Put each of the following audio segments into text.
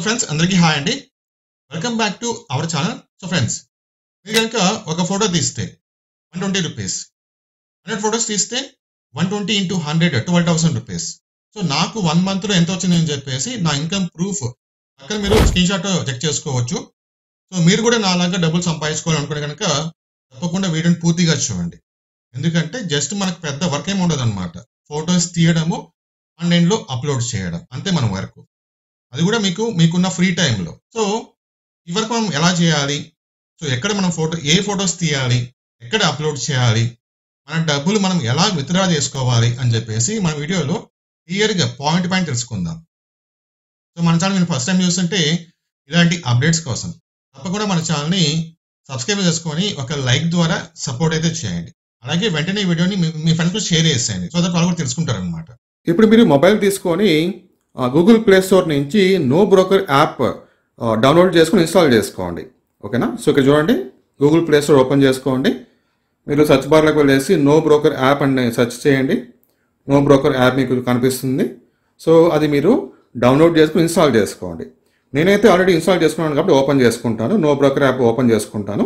friends అందరికీ hi అండి welcome back to our channel so friends మీరు కనుక ఒక ఫోటో తీస్తే one twenty rupees hundred photos తీస్తే one twenty into hundred twelve thousand rupees so నాకు వన్ మంత్లో ఎంత వచ్చింది అని చెప్పేసి నా ఇన్కమ్ ప్రూఫ్ అక్కడ మీరు స్క్రీన్ షాట్ చెక్ చేసుకోవచ్చు సో మీరు కూడా నాలాగా డబ్బులు సంపాదించుకోవాలనుకుంటే కనుక తప్పకుండా వీడియోని పూర్తిగా చూడండి ఎందుకంటే జస్ట్ మనకు పెద్ద వర్క్ ఏమి ఉండదు అనమాట ఫొటోస్ తీయడము ఆన్లైన్లో అప్లోడ్ చేయడం అంతే మన వర్క్ అది కూడా మీకు మీకున్న ఫ్రీ టైంలో సో ఈ వర్క్ మనం ఎలా చేయాలి సో ఎక్కడ మనం ఫోటో ఏ ఫొటోస్ తీయాలి ఎక్కడ అప్లోడ్ చేయాలి మన డబ్బులు మనం ఎలా విత్డ్రా చేసుకోవాలి అని చెప్పేసి మన వీడియోలో క్లియర్గా పాయింట్ పాయింట్ తెలుసుకుందాం సో మన ఛానల్ మీరు ఫస్ట్ టైం చూస్తుంటే ఇలాంటి అప్డేట్స్ కోసం తప్పకుండా మన ఛానల్ని సబ్స్క్రైబ్ చేసుకొని ఒక లైక్ ద్వారా సపోర్ట్ అయితే చేయండి అలాగే వెంటనే ఈ వీడియోని మీ- మీ ఫ్రెండ్స్కి షేర్ చేసేయండి సో దట్ వాళ్ళు కూడా తెలుసుకుంటారనమాట ఇప్పుడు మీరు మొబైల్ తీసుకొని ఆ, గూగుల్ ప్లే స్టోర్ నుంచి నో బ్రోకర్ యాప్ ఆ, డౌన్లోడ్ చేసుకొని ఇన్స్టాల్ చేసుకోండి ఓకేనా సో ఇక్కడ చూడండి గూగుల్ ప్లే స్టోర్ ఓపెన్ చేసుకోండి మీరు సెర్చ్ బార్లోకి వెళ్ళేసి నో బ్రోకర్ యాప్ అని సెర్చ్ చేయండి నో బ్రోకర్ యాప్ మీకు కనిపిస్తుంది సో అది మీరు డౌన్లోడ్ చేసుకుని ఇన్స్టాల్ చేసుకోండి నేనైతే ఆల్రెడీ ఇన్స్టాల్ చేసుకున్నాను కాబట్టి ఓపెన్ చేసుకుంటాను నో బ్రోకర్ యాప్ ఓపెన్ చేసుకుంటాను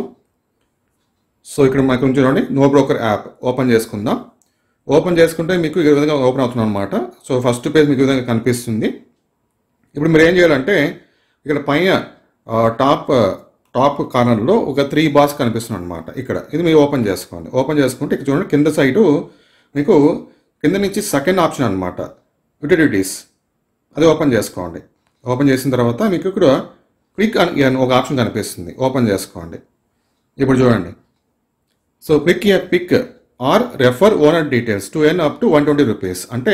సో ఇక్కడ మనకు చూడండి నో బ్రోకర్ యాప్ ఓపెన్ చేసుకుందాం ఓపెన్ చేసుకుంటే మీకు ఈ విధంగా ఓపెన్ అవుతుంది అనమాట సో ఫస్ట్ పేజ్ మీకు ఈ విధంగా కనిపిస్తుంది ఇప్పుడు మీరు ఏం చేయాలంటే ఇక్కడ పైన ఆ, టాప్ టాప్ కార్నర్లో ఒక త్రీ బాక్స్ కనిపిస్తుంది అనమాట ఇక్కడ ఇది మీరు ఓపెన్ చేసుకోండి ఓపెన్ చేసుకుంటే ఇక్కడ చూడండి కింద సైడు మీకు కింద నుంచి సెకండ్ ఆప్షన్ అనమాట యుటిలిటీస్ అది ఓపెన్ చేసుకోండి ఓపెన్ చేసిన తర్వాత మీకు ఇక్కడ క్లిక్ అని ఒక ఆప్షన్ కనిపిస్తుంది ఓపెన్ చేసుకోండి ఇప్పుడు చూడండి so click a pick or refer owner details to earn up to one twenty rupees అంటే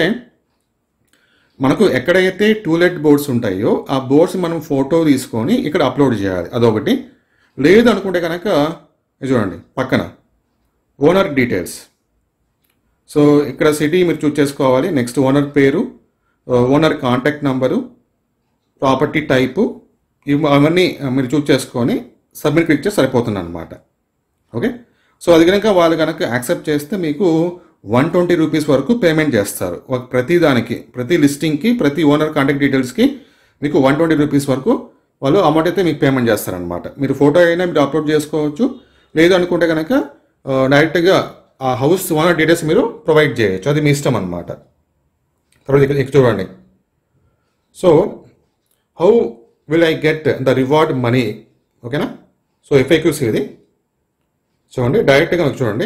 మనకు ఎక్కడైతే టూలెట్ బోర్డ్స్ ఉంటాయో ఆ బోర్డ్స్ మనం ఫోటో తీసుకొని ఇక్కడ అప్లోడ్ చేయాలి అదొకటి లేదు అనుకుంటే కనుక ఇది చూడండి పక్కన ఓనర్ డీటెయిల్స్ సో ఇక్కడ సిటీ మీరు చూస్ చేసుకోవాలి నెక్స్ట్ ఓనర్ పేరు owner contact number property type ఇవి అవన్నీ మీరు చూస్ చేసుకొని సబ్మిట్ క్లిక్ చేస్తే సరిపోతుంది అనమాట ఓకే సో అది కనుక వాళ్ళు కనుక యాక్సెప్ట్ చేస్తే మీకు వన్ ట్వంటీ రూపీస్ వరకు పేమెంట్ చేస్తారు ఒక ప్రతి దానికి ప్రతి లిస్టింగ్కి ప్రతి ఓనర్ కాంటాక్ట్ డీటెయిల్స్కి మీకు వన్ ట్వంటీ రూపీస్ వరకు వాళ్ళు అమౌంట్ అయితే మీకు పేమెంట్ చేస్తారనమాట మీరు ఫోటో అయినా మీరు అప్లోడ్ చేసుకోవచ్చు లేదు అనుకుంటే కనుక ఆ, డైరెక్ట్గా ఆ హౌస్ ఓనర్ డీటెయిల్స్ మీరు ప్రొవైడ్ చేయొచ్చు అది మీ ఇష్టం అనమాట తర్వాత ఇక్కడ ఇక్కడ చూడండి so how will I get the reward money ఓకేనా సో ఎఫ్ఐక్యూస్ ఇది చూడండి డైరెక్ట్గా మీకు చూడండి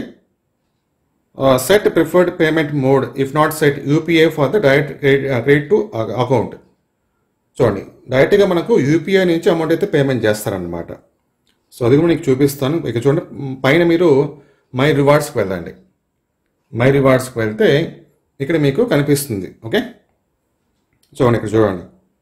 set preferred payment mode if not set UPI for the direct credit to account చూడండి డైరెక్ట్గా మనకు యూపీఐ నుంచి అమౌంట్ అయితే పేమెంట్ చేస్తారనమాట సో అది కూడా మీకు చూపిస్తాను ఇక చూడండి మ్, పైన మీరు మై రివార్డ్స్కి వెళ్ళండి మై రివార్డ్స్కి వెళ్తే ఇక్కడ మీకు కనిపిస్తుంది ఓకే చూడండి ఇక్కడ చూడండి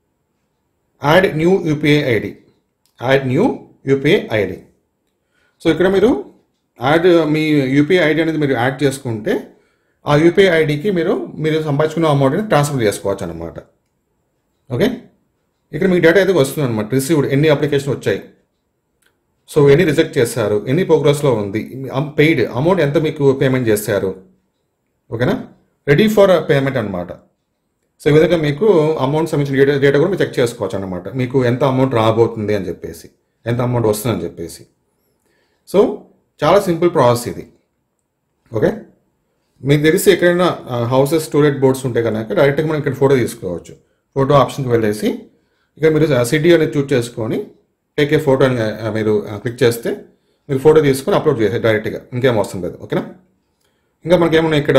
add new UPI ID add new UPI ID so ఇక్కడ మీరు యాడ్ మీ యూపీఐ ఐడి అనేది మీరు యాడ్ చేసుకుంటే ఆ యూపీఐ ఐడికి మీరు మీరు సంపాదించుకున్న అమౌంట్ని ట్రాన్స్ఫర్ చేసుకోవచ్చు అనమాట ఓకే ఇక్కడ మీ డేటా అయితే వస్తుంది అనమాట రిసీవ్డ్ ఎన్ని అప్లికేషన్ వచ్చాయి సో ఎన్ని రిజెక్ట్ చేశారు ఎన్ని ప్రోగ్రెస్లో ఉంది పెయిడ్ అమౌంట్ ఎంత మీకు పేమెంట్ చేశారు ఓకేనా రెడీ ఫర్ పేమెంట్ అనమాట సో ఈ విధంగా మీకు అమౌంట్ సంబంధించిన డేటా డేటా కూడా మీరు చెక్ చేసుకోవచ్చు అనమాట మీకు ఎంత అమౌంట్ రాబోతుంది అని చెప్పేసి ఎంత అమౌంట్ వస్తుందని చెప్పేసి సో చాలా సింపుల్ ప్రాసెస్ ఇది ఓకే మీకు తెలిసి ఎక్కడైనా హౌసెస్ టూలెట్ బోర్డ్స్ ఉంటే కనుక డైరెక్ట్గా మనం ఇక్కడ ఫోటో తీసుకోవచ్చు ఫోటో ఆప్షన్కి వెళ్ళేసి ఇక్కడ మీరు సిటీ అనేది చూస్ చేసుకొని టేక్ ఏ ఫోటో అని ఆ, మీరు క్లిక్ చేస్తే మీరు ఫోటో తీసుకొని అప్లోడ్ చేసే డైరెక్ట్గా ఇంకేం అవసరం లేదు ఓకేనా ఇంకా మనకేమున్నాయి ఇక్కడ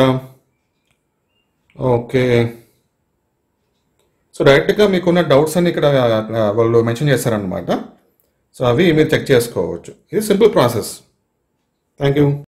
ఓకే సో డైరెక్ట్గా మీకున్న డౌట్స్ అన్ని ఇక్కడ ఆ, వాళ్ళు మెన్షన్ చేస్తారనమాట సో అవి మీరు చెక్ చేసుకోవచ్చు ఇది సింపుల్ ప్రాసెస్ థ్యాంక్ యూ